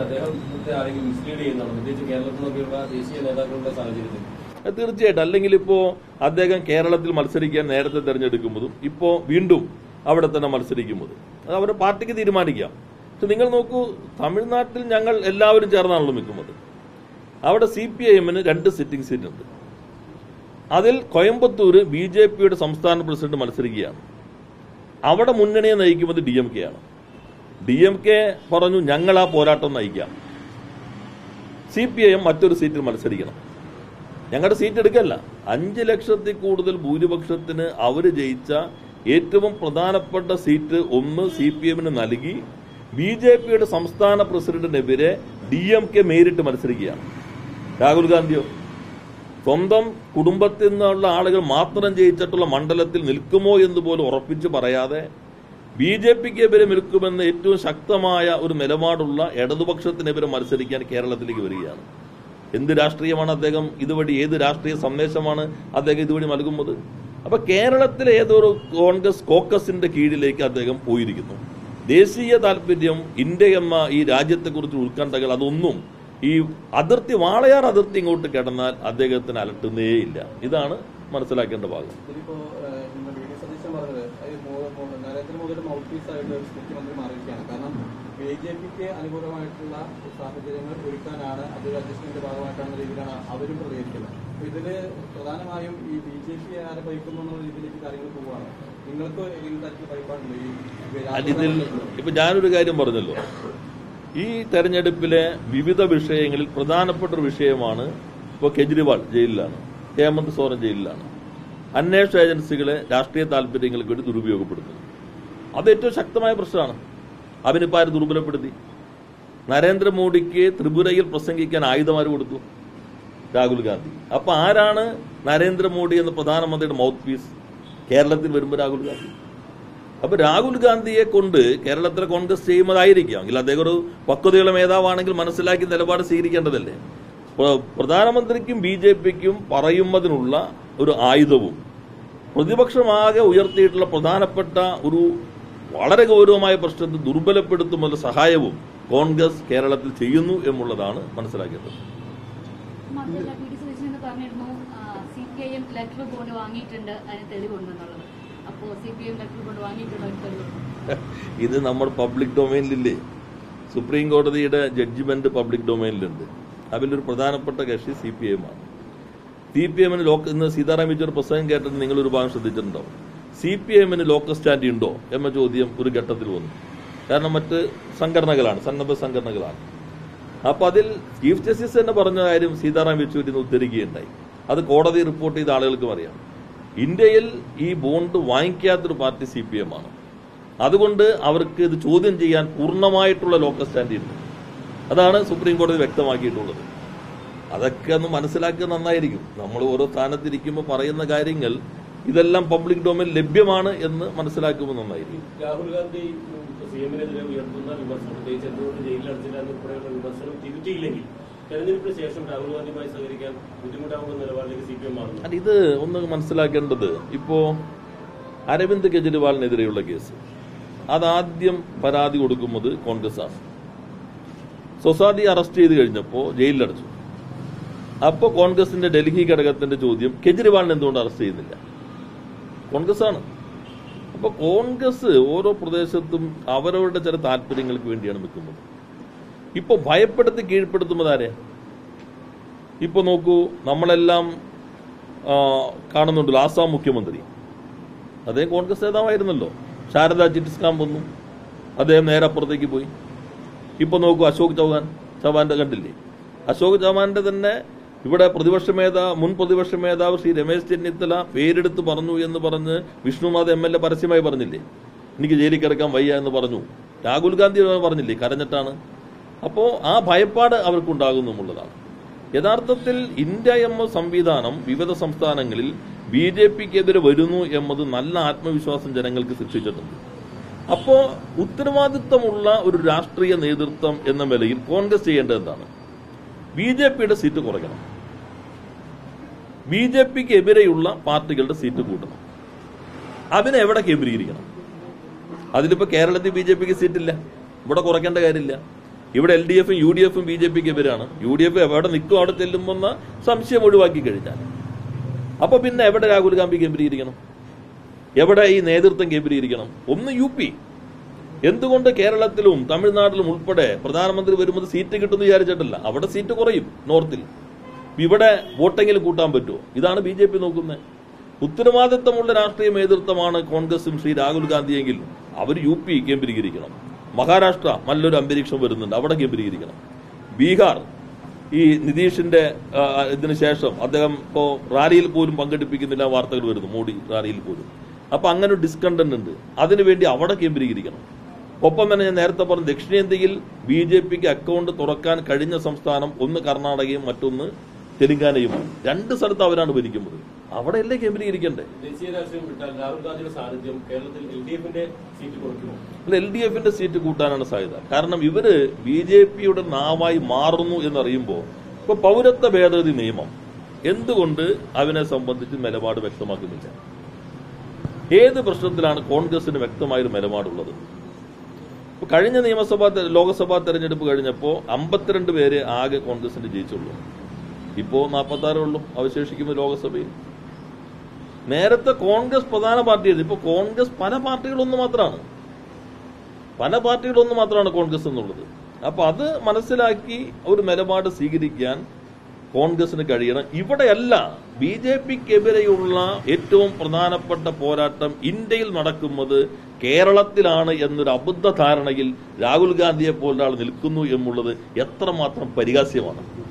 അദ്ദേഹം ഇവിടുത്തെ ആരെങ്കിലും മിസ്ലീഡ് ചെയ്യുന്നതാണ് പ്രത്യേകിച്ച് കേരളത്തിൽ നിന്നൊക്കെയുള്ള ദേശീയ നേതാക്കളുടെ സാഹചര്യത്തിൽ അത് തീർച്ചയായിട്ടും അല്ലെങ്കിൽ ഇപ്പോ അദ്ദേഹം കേരളത്തിൽ മത്സരിക്കാൻ നേരത്തെ തെരഞ്ഞെടുക്കുന്നതും ഇപ്പോ വീണ്ടും അവിടെ തന്നെ മത്സരിക്കുന്നതും അത് അവരുടെ പാർട്ടിക്ക് തീരുമാനിക്കാം പക്ഷെ നിങ്ങൾ നോക്കൂ തമിഴ്നാട്ടിൽ ഞങ്ങൾ എല്ലാവരും ചേർന്നാണല്ലോ നിൽക്കുന്നത് അവിടെ സി പി ഐ എമ്മിന് രണ്ട് സിറ്റിംഗ് സീറ്റ് ഉണ്ട് അതിൽ കോയമ്പത്തൂര് ബി ജെ പിയുടെ സംസ്ഥാന പ്രസിഡന്റ് മത്സരിക്കുകയാണ് അവിടെ മുന്നണിയെ നയിക്കുന്നത് ഡി എം കെ ആണ് ഡി എം കെ പറഞ്ഞു ഞങ്ങൾ ആ പോരാട്ടം നയിക്കാം സി പി ഐ എം മറ്റൊരു സീറ്റിൽ മത്സരിക്കണം ഞങ്ങളുടെ സീറ്റ് എടുക്കല്ല അഞ്ച് ലക്ഷത്തിൽ കൂടുതൽ ഭൂരിപക്ഷത്തിന് അവർ ജയിച്ച ഏറ്റവും പ്രധാനപ്പെട്ട സീറ്റ് ഒന്ന് സി പി എമ്മിന് നൽകി ബി ജെ പിയുടെ സംസ്ഥാന പ്രസിഡന്റിനെതിരെ ഡി എം കെ നേരിട്ട് മത്സരിക്കുകയാണ് രാഹുൽ ഗാന്ധിയോ സ്വന്തം കുടുംബത്തിൽ നിന്നുള്ള ആളുകൾ മാത്രം ജയിച്ചിട്ടുള്ള മണ്ഡലത്തിൽ നിൽക്കുമോ എന്ന് പോലും ഉറപ്പിച്ച് പറയാതെ ബി ജെ പിക്കെതിരെ നിൽക്കുമെന്ന് ഏറ്റവും ശക്തമായ ഒരു നിലപാടുള്ള ഇടതുപക്ഷത്തിനെതിരെ മത്സരിക്കാൻ കേരളത്തിലേക്ക് വരികയാണ് എന്ത് രാഷ്ട്രീയമാണ് അദ്ദേഹം ഇതുവഴി ഏത് രാഷ്ട്രീയ സന്ദേശമാണ് അദ്ദേഹം ഇതുവഴി നൽകുന്നത് അപ്പൊ കേരളത്തിലെ ഏതൊരു കോൺഗ്രസ് കോക്കസിന്റെ കീഴിലേക്ക് അദ്ദേഹം പോയിരിക്കുന്നു ദേശീയ താല്പര്യം ഇന്ത്യ എന്ന ഈ രാജ്യത്തെക്കുറിച്ച് ഉത്കണ്ഠകൾ അതൊന്നും ഈ അതിർത്തി വാളയാർ അതിർത്തി ഇങ്ങോട്ട് കിടന്നാൽ അദ്ദേഹത്തിന് അലട്ടുന്നേയില്ല ഇതാണ് മനസ്സിലാക്കേണ്ട ഭാഗം ഇതിലിപ്പോ ഏഹ്, ഇന്ന് വി ഡി സതീശൻ പറഞ്ഞത് അത് മോ- മോ- നരേന്ദ്രമോദിയുടെ മൗത്ത് പീസ് ആയിട്ട് മുഖ്യമന്ത്രി മാറിയിരിക്കുകയാണ് കാരണം ബി ജെ പിക്ക് അനുകൂലമായിട്ടുള്ള സാഹചര്യങ്ങൾ ഒരുക്കാനാണ് അതൊരു അഡ്ജസ്റ്റ്മെന്റിന്റെ ഭാഗമായിട്ടാണ് രീതിയിലാണ് അവരും പ്രതികരിക്കുന്നത് അപ്പൊ ഇതില് പ്രധാനമായും ഈ ബി ജെ പി ആരെ ഭരിക്കുന്നു എന്നുള്ള രീതിയിലേക്ക് കാര്യങ്ങൾ പോവുകയാണ് നിങ്ങൾക്ക് ഈ തരത്തിൽ ഭയപ്പാടുണ്ടോ ഈ അതിൽ ഇപ്പൊ ഞാനൊരു കാര്യം പറഞ്ഞല്ലോ ഈ തെരഞ്ഞെടുപ്പിലെ വിവിധ വിഷയങ്ങളിൽ പ്രധാനപ്പെട്ട ഒരു വിഷയമാണ് ഇപ്പോൾ കെജ്രിവാൾ ജയിലിലാണ് ഹേമന്ത് സോറൻ ജയിലിലാണ് അന്വേഷണ ഏജൻസികളെ രാഷ്ട്രീയ താല്പര്യങ്ങൾക്ക് വേണ്ടി ദുരുപയോഗപ്പെടുത്തുന്നു അത് ഏറ്റവും ശക്തമായ പ്രശ്നമാണ് അവനിപ്പോൾ ആര് ദുർബലപ്പെടുത്തി നരേന്ദ്രമോദിക്ക് ത്രിപുരയിൽ പ്രസംഗിക്കാൻ ആയുധമാര് കൊടുത്തു രാഹുൽ ഗാന്ധി അപ്പൊ ആരാണ് നരേന്ദ്രമോദി എന്ന പ്രധാനമന്ത്രിയുടെ മൗത്ത് പീസ് കേരളത്തിൽ വരുമ്പോൾ രാഹുൽ ഗാന്ധി അപ്പൊ രാഹുൽ ഗാന്ധിയെ കൊണ്ട് കേരളത്തിലെ കോൺഗ്രസ് ചെയ്യുന്നതായിരിക്കാം എങ്കിൽ അദ്ദേഹം ഒരു പക്വതയുള്ള മേധാവാണെങ്കിൽ മനസ്സിലാക്കി നിലപാട് സ്വീകരിക്കേണ്ടതല്ലേ പ്ര- പ്രധാനമന്ത്രിക്കും ബി ജെ പിക്കും പറയുന്നതിനുള്ള ഒരു ആയുധവും പ്രതിപക്ഷമാകെ ഉയർത്തിയിട്ടുള്ള പ്രധാനപ്പെട്ട ഒരു വളരെ ഗൗരവമായ പ്രശ്നത്തെ ദുർബലപ്പെടുത്തുന്ന സഹായവും കോൺഗ്രസ് കേരളത്തിൽ ചെയ്യുന്നു എന്നുള്ളതാണ് മനസ്സിലാക്കേണ്ടത് മാത്രമല്ല പി ഡി സതീശൻ എന്ന് പറഞ്ഞിരുന്നു C P I M letter കൊണ്ട് വാങ്ങിയിട്ടുണ്ട് അതിന് തെളിവുണ്ടെന്നുള്ളത് അപ്പോൾ C P I M letter കൊണ്ട് വാങ്ങിയിട്ടുള്ള ഒരു തെളിവുണ്ട് ഇത് നമ്മുടെ പബ്ലിക് ഡൊമൈനിലില്ലേ സുപ്രീം കോടതിയുടെ ജഡ്ജിമെന്റ് പബ്ലിക് ഡൊമൈനിലുണ്ട് അതിലൊരു പ്രധാനപ്പെട്ട കക്ഷി സി പി എം ആണ് സി പി എമ്മിന് ലോക ഇന്ന് സീതാറാം യെച്ചൂരി പ്രസംഗം കേട്ടിട്ട് നിങ്ങൾ ഒരു ഭാഗം ശ്രദ്ധിച്ചിട്ടുണ്ടാവും സി പി എമ്മിന് ലോക്കൽ സ്റ്റാൻഡ് ഉണ്ടോ എന്ന ചോദ്യം ഒരു ഘട്ടത്തിൽ വന്നു കാരണം മറ്റ് സംഘടനകളാണ് സന്നദ്ധ സംഘടനകളാണ് അപ്പൊ അതിൽ ചീഫ് ജസ്റ്റിസ് തന്നെ പറഞ്ഞ കാര്യം സീതാറാം യെച്ചൂരി ഇന്ന് ഉദ്ധരിക്കുകയുണ്ടായി അത് കോടതി റിപ്പോർട്ട് ചെയ്ത ആളുകൾക്കും അറിയാം ഇന്ത്യയിൽ ഈ ബോണ്ട് വാങ്ങിക്കാത്തൊരു പാർട്ടി സി പി എം ആണ് അതുകൊണ്ട് അവർക്ക് ഇത് ചോദ്യം ചെയ്യാൻ പൂർണ്ണമായിട്ടുള്ള ലോക്കൽ സ്റ്റാൻഡ് ഉണ്ട് അതാണ് സുപ്രീം കോടതി വ്യക്തമാക്കിയിട്ടുള്ളത് അതൊക്കെ ഒന്ന് മനസ്സിലാക്കുക നന്നായിരിക്കും നമ്മൾ ഓരോ സ്ഥാനത്തിരിക്കുമ്പോൾ പറയുന്ന കാര്യങ്ങൾ ഇതെല്ലാം പബ്ലിക് ഡൊമൈൻ ലഭ്യമാണ് എന്ന് മനസ്സിലാക്കുമ്പോൾ നന്നായിരിക്കും രാഹുൽ ഗാന്ധി സി എമ്മിനെതിരെ ഉയർത്തുന്ന വിമർശനം പ്രത്യേകിച്ച് എന്തുകൊണ്ട് ജയിലിലടച്ചില്ല എന്നുൾപ്പെടെയുള്ള വിമർശനം തിരുത്തിയില്ലെങ്കിൽ തെരഞ്ഞെടുപ്പിന് ശേഷം രാഹുൽ ഗാന്ധിയുമായി സഹകരിക്കാൻ ബുദ്ധിമുട്ടാകുന്ന നിലപാടിലേക്ക് സി പി എം മാറുന്നു അല്ല, ഇത് ഒന്ന് മനസ്സിലാക്കേണ്ടത് ഇപ്പോ അരവിന്ദ് കെജ്രിവാളിനെതിരെയുള്ള കേസ് അതാദ്യം പരാതി കൊടുക്കുന്നത് കോൺഗ്രസ് ആണ് സൊസൈറ്റി അറസ്റ്റ് ചെയ്ത് കഴിഞ്ഞപ്പോൾ ജയിലിലടച്ചു അപ്പോൾ കോൺഗ്രസിന്റെ ഡൽഹി ഘടകത്തിന്റെ ചോദ്യം കെജ്രിവാളിനെ എന്തുകൊണ്ട് അറസ്റ്റ് ചെയ്യുന്നില്ല കോൺഗ്രസ് ആണ് അപ്പോൾ കോൺഗ്രസ് ഓരോ പ്രദേശത്തും അവരവരുടെ ചില താല്പര്യങ്ങൾക്ക് വേണ്ടിയാണ് നിൽക്കുന്നത് ഇപ്പോൾ ഭയപ്പെടുത്തി കീഴ്പ്പെടുത്തുന്നത് ആരെയാ ഇപ്പോൾ നോക്കൂ നമ്മളെല്ലാം ആ, കാണുന്നുണ്ടല്ലോ ആസാം മുഖ്യമന്ത്രി അദ്ദേഹം കോൺഗ്രസ് നേതാവായിരുന്നല്ലോ ശാരദ ചിറ്റ് സ്കാം വന്നു അദ്ദേഹം നേരെ അപ്പുറത്തേക്ക് പോയി ഇപ്പൊ നോക്കൂ അശോക് ചൗഹാൻ ചൗഹാന്റെ കണ്ടില്ലേ അശോക് ചൗഹാന്റെ തന്നെ ഇവിടെ പ്രതിപക്ഷ മേധാവ് മുൻ പ്രതിപക്ഷ മേധാവ് ശ്രീ രമേശ് ചെന്നിത്തല പേരെടുത്ത് പറഞ്ഞു എന്ന് പറഞ്ഞ് വിഷ്ണുനാഥ് എം എൽ എ പരസ്യമായി പറഞ്ഞില്ലേ എനിക്ക് ജയിലിൽ കിടക്കാൻ വയ്യ എന്ന് പറഞ്ഞു രാഹുൽ ഗാന്ധി പറഞ്ഞില്ലേ കരഞ്ഞിട്ടാണ് അപ്പോ ആ ഭയപ്പാട് അവർക്കുണ്ടാകുന്നു എന്നുള്ളതാണ് യഥാർത്ഥത്തിൽ ഇന്ത്യ എന്ന സംവിധാനം വിവിധ സംസ്ഥാനങ്ങളിൽ ബി ജെ പിക്കെതിരെ വരുന്നു എന്നത് നല്ല ആത്മവിശ്വാസം ജനങ്ങൾക്ക് സൃഷ്ടിച്ചിട്ടുണ്ട് അപ്പോ ഉത്തരവാദിത്തമുള്ള ഒരു രാഷ്ട്രീയ നേതൃത്വം എന്ന നിലയിൽ കോൺഗ്രസ് ചെയ്യേണ്ടത് എന്താണ് ബി ജെ പിയുടെ സീറ്റ് കുറയ്ക്കണം ബി ജെ പിക്ക് എതിരെയുള്ള പാർട്ടികളുടെ സീറ്റ് കൂട്ടണം അതിനെ എവിടെ കേന്ദ്രീകരിക്കണം അതിലിപ്പോ കേരളത്തിൽ ബി ജെ പിക്ക് സീറ്റില്ല ഇവിടെ കുറയ്ക്കേണ്ട കാര്യമില്ല ഇവിടെ എൽ ഡി എഫും യു ഡി എഫും ബി ജെ പിക്ക് എതിരാണ് യു ഡി എഫ് എവിടെ നിൽക്കും അവിടെ ചെല്ലുമെന്ന സംശയം ഒഴിവാക്കി കഴിഞ്ഞാൽ അപ്പൊ പിന്നെ എവിടെ രാഹുൽ ഗാന്ധി കേന്ദ്രീകരിക്കണം എവിടെ ഈ നേതൃത്വം കേന്ദ്രീകരിക്കണം ഒന്ന് യു പി എന്തുകൊണ്ട് കേരളത്തിലും തമിഴ്നാട്ടിലും ഉൾപ്പെടെ പ്രധാനമന്ത്രി വരുമ്പോൾ സീറ്റ് കിട്ടുമെന്ന് വിചാരിച്ചിട്ടില്ല അവിടെ സീറ്റ് കുറയും നോർത്തിൽ ഇവിടെ വോട്ടെങ്കിലും കൂട്ടാൻ പറ്റുമോ ഇതാണ് ബി ജെ പി നോക്കുന്നത് ഉത്തരവാദിത്തമുള്ള രാഷ്ട്രീയ നേതൃത്വമാണ് കോൺഗ്രസും ശ്രീ രാഹുൽ ഗാന്ധിയെങ്കിൽ അവർ യു പി കേന്ദ്രീകരിക്കണം മഹാരാഷ്ട്ര നല്ലൊരു അന്തരീക്ഷം വരുന്നുണ്ട് അവിടെ കേന്ദ്രീകരിക്കണം ബീഹാർ ഈ നിതീഷിന്റെ ആ, ഇതിന് ശേഷം അദ്ദേഹം ഇപ്പോ റാലിയിൽ പോലും പങ്കെടുപ്പിക്കുന്നില്ല വാർത്തകൾ വരുന്നു മോഡി റാലിയിൽ പോലും അപ്പൊ അങ്ങനെ ഒരു ഡിസ്കണ്ടന്റ് ഉണ്ട് അതിനുവേണ്ടി അവിടെ കേന്ദ്രീകരിക്കണം ഒപ്പം തന്നെ ഞാൻ നേരത്തെ പറഞ്ഞ ദക്ഷിണേന്ത്യയിൽ ബി ജെ പിക്ക് അക്കൗണ്ട് തുറക്കാൻ കഴിഞ്ഞ സംസ്ഥാനം ഒന്ന് കർണാടകയും മറ്റൊന്ന് തെലങ്കാനയുമാണ് രണ്ട് സ്ഥലത്ത് അവരാണ് ഭരിക്കുന്നത് അവിടെയല്ലേ കേന്ദ്രീകരിക്കണ്ടേ ദേശീയ രാഷ്ട്രീയം വിട്ടാൽ രാഹുൽ ഗാന്ധിയുടെ സാന്നിധ്യം കേരളത്തിൽ എൽ ഡി എഫിന്റെ സീറ്റ് കുറയ്ക്കുമോ അല്ല എൽ ഡി എഫിന്റെ സീറ്റ് കൂട്ടാനാണ് സാധ്യത കാരണം ഇവര് ബി ജെ പിയുടെ നാവായി മാറുന്നു എന്നറിയുമ്പോൾ ഇപ്പൊ പൗരത്വ ഭേദഗതി നിയമം എന്തുകൊണ്ട് അതിനെ സംബന്ധിച്ച് നിലപാട് വ്യക്തമാക്കുന്നില്ല ഏത് പ്രശ്നത്തിലാണ് കോൺഗ്രസിന് വ്യക്തമായൊരു നിലപാടുള്ളത് ഇപ്പൊ കഴിഞ്ഞ നിയമസഭാ തെ- ലോക്സഭാ തെരഞ്ഞെടുപ്പ് കഴിഞ്ഞപ്പോൾ അമ്പത്തിരണ്ട് പേര് ആകെ കോൺഗ്രസിന് ജയിച്ചുള്ളൂ ഇപ്പോ നാൽപ്പത്തി ആറേ ഉള്ളൂ അവശേഷിക്കുന്നത് ലോക്സഭയിൽ നേരത്തെ കോൺഗ്രസ് പ്രധാന പാർട്ടിയായിരുന്നു ഇപ്പൊ കോൺഗ്രസ് പല പാർട്ടികളൊന്നു മാത്രമാണ് പല പാർട്ടികളൊന്നു മാത്രമാണ് കോൺഗ്രസ് എന്നുള്ളത് അപ്പൊ അത് മനസ്സിലാക്കി ഒരു നിലപാട് സ്വീകരിക്കാൻ കോൺഗ്രസിന് കഴിയണം ഇവിടെയല്ല ബി ജെ പിക്കെതിരെയുള്ള ഏറ്റവും പ്രധാനപ്പെട്ട പോരാട്ടം ഇന്ത്യയിൽ നടക്കുന്നത് കേരളത്തിലാണ് എന്നൊരു അബദ്ധ ധാരണയിൽ രാഹുൽ ഗാന്ധിയെ പോലൊരാൾ നിൽക്കുന്നു എന്നുള്ളത് എത്രമാത്രം പരിഹാസ്യമാണ്